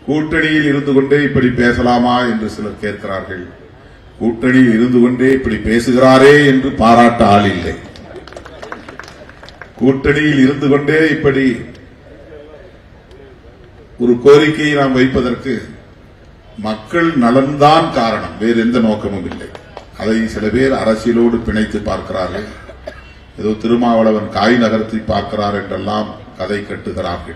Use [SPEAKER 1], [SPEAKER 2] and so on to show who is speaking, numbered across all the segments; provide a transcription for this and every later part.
[SPEAKER 1] கூட்டணியில் இருந்து கொண்டே இப்படி பேசலாமா என்று சிலர் கேட்கிறார்கள் கூட்டணியில் இருந்து கொண்டே இப்படி பேசுகிறாரே என்று பாராட்ட ஆள் இல்லை கூட்டணியில் இருந்து கொண்டே இப்படி ஒரு கோரிக்கையை நாம் வைப்பதற்கு மக்கள் நலன்தான் காரணம் வேறு எந்த நோக்கமும் இல்லை அதை சில பேர் அரசியலோடு பிணைத்து பார்க்கிறார்கள் ஏதோ திருமாவளவன் காய் நகர்த்தி பார்க்கிறார் என்றெல்லாம் கதை கட்டுகிறார்கள்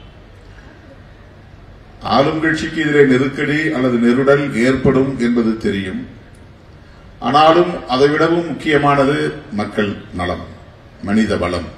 [SPEAKER 1] ஆளும் கட்சிக்கு இதிலே நெருக்கடி அல்லது நெருடல் ஏற்படும் என்பது தெரியும் ஆனாலும் அதைவிடவும் முக்கியமானது மக்கள் நலம் மனித வளம்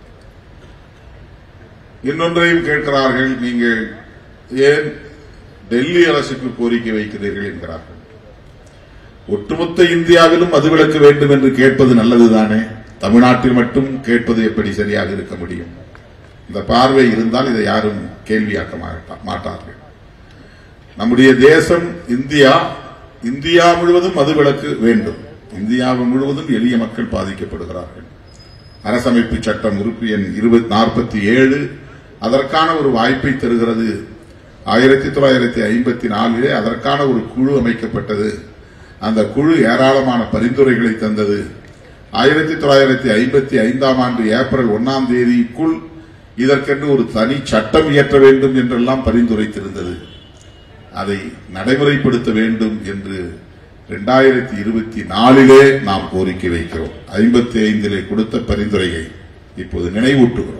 [SPEAKER 1] இன்னொன்றையும் கேட்கிறார்கள் நீங்கள் ஏன் டெல்லி அரசுக்கு கோரிக்கை வைக்கிறீர்கள் என்கிறார்கள் ஒட்டுமொத்த இந்தியாவிலும் மதுவிலக்கு வேண்டும் என்று கேட்பது நல்லதுதானே தமிழ்நாட்டில் மட்டும் கேட்பது எப்படி சரியாக இருக்க முடியும் இந்த பார்வை இருந்தால் இதை யாரும் கேள்வியாக்க மாட்டா- மாட்டார்கள் நம்முடைய தேசம் இந்தியா இந்தியா முழுவதும் மதுவிலக்கு வேண்டும் இந்தியா முழுவதும் எளிய மக்கள் பாதிக்கப்படுகிறார்கள் அரசமைப்பு சட்டம் உறுப்பு எண் இருபத்தி நாற்பத்தி ஏழு அதற்கான ஒரு வாய்ப்பை தருகிறது ஆயிரத்தி தொள்ளாயிரத்தி ஐம்பத்தி நாலிலே அதற்கான ஒரு குழு அமைக்கப்பட்டது அந்த குழு ஏராளமான பரிந்துரைகளை தந்தது ஆயிரத்தி தொள்ளாயிரத்தி ஐம்பத்தி ஐந்தாம் ஆண்டு ஏப்ரல் ஒன்னாம் தேதிக்குள் இதற்கென்று ஒரு தனி சட்டம் இயற்ற வேண்டும் என்றெல்லாம் பரிந்துரைத்திருந்தது அதை நடைமுறைப்படுத்த வேண்டும் என்று இரண்டாயிரத்தி இருபத்தி நாலிலே நாம் கோரிக்கை வைக்கிறோம் ஐம்பத்தி ஐந்திலே கொடுத்த பரிந்துரையை இப்போது நினைவூட்டுகிறோம்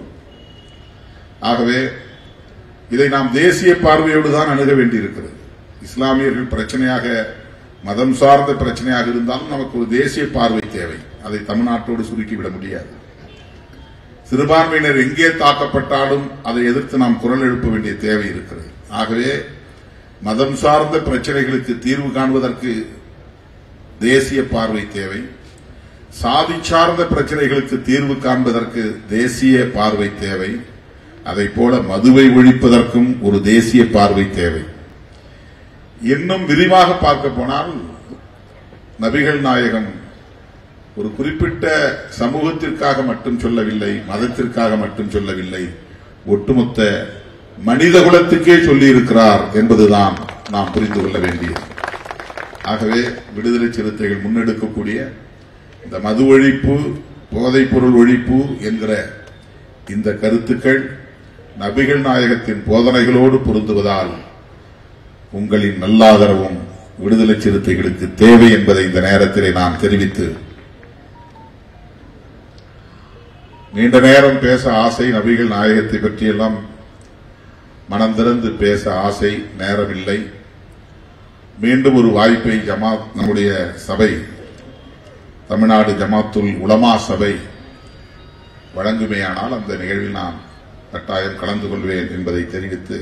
[SPEAKER 1] ஆகவே இதை நாம் தேசிய பார்வையோடு தான் அணுக வேண்டியிருக்கிறது இஸ்லாமியர்கள் பிரச்சனையாக மதம் சார்ந்த பிரச்சனையாக இருந்தாலும் நமக்கு ஒரு தேசிய பார்வை தேவை அதை தமிழ்நாட்டோடு சுருக்கிவிட முடியாது சிறுபான்மையினர் எங்கே தாக்கப்பட்டாலும் அதை எதிர்த்து நாம் குரல் எழுப்ப வேண்டிய தேவை இருக்கிறது ஆகவே மதம் சார்ந்த பிரச்சனைகளுக்கு தீர்வு காண்பதற்கு தேசிய பார்வை தேவை சாதி சார்ந்த பிரச்சனைகளுக்கு தீர்வு காண்பதற்கு தேசிய பார்வை தேவை அதை போல மதுவை ஒழிப்பதற்கும் ஒரு தேசிய பார்வை தேவை இன்னும் விரிவாக பார்க்க போனால் நபிகள் நாயகம் ஒரு குறிப்பிட்ட சமூகத்திற்காக மட்டும் சொல்லவில்லை மதத்திற்காக மட்டும் சொல்லவில்லை ஒட்டுமொத்த மனித குலத்துக்கே சொல்லியிருக்கிறார் என்பதுதான் நாம் புரிந்து கொள்ள வேண்டியது ஆகவே விடுதலை சிறுத்தைகள் முன்னெடுக்கக்கூடிய இந்த மது ஒழிப்பு போதைப் பொருள் ஒழிப்பு என்கிற இந்த கருத்துக்கள் நபிகள் நாயகத்தின் போதனைகளோடு பொருந்துவதால் உங்களின் நல்லாதரவும் விடுதலை சிறுத்தைகளுக்கு தேவை என்பதை இந்த நேரத்திலே நான் தெரிவித்து நீண்ட நேரம் பேச ஆசை நபிகள் நாயகத்தை பற்றியெல்லாம் மனம் திறந்து பேச ஆசை நேரமில்லை மீண்டும் ஒரு வாய்ப்பை ஜமாத் நம்முடைய சபை தமிழ்நாடு ஜமாத்துல் உலமா சபை வழங்குமேயானால் அந்த நிகழ்வில் நான் கட்டாயம் கலந்து கொள்வேன் என்பதை தெரிவித்து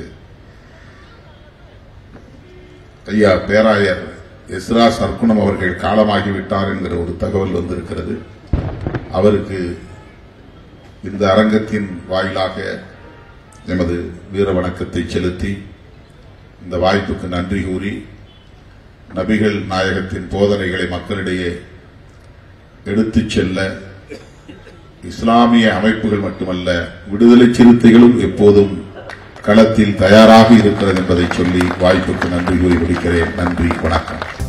[SPEAKER 1] ஐயா பேராயர் எஸ்ரா சர்க்குணம் அவர்கள் காலமாகிவிட்டார் என்கிற ஒரு தகவல் வந்திருக்கிறது அவருக்கு இந்த அரங்கத்தின் வாயிலாக எமது வீர வணக்கத்தை செலுத்தி இந்த வாய்ப்புக்கு நன்றி கூறி நபிகள் நாயகத்தின் போதனைகளை மக்களிடையே எடுத்துச் செல்ல இஸ்லாமிய அமைப்புகள் மட்டுமல்ல விடுதலை சிறுத்தைகளும் எப்போதும் களத்தில் தயாராக இருக்கிறது என்பதை சொல்லி வாய்ப்புக்கு நன்றி கூறி முடிக்கிறேன் நன்றி வணக்கம்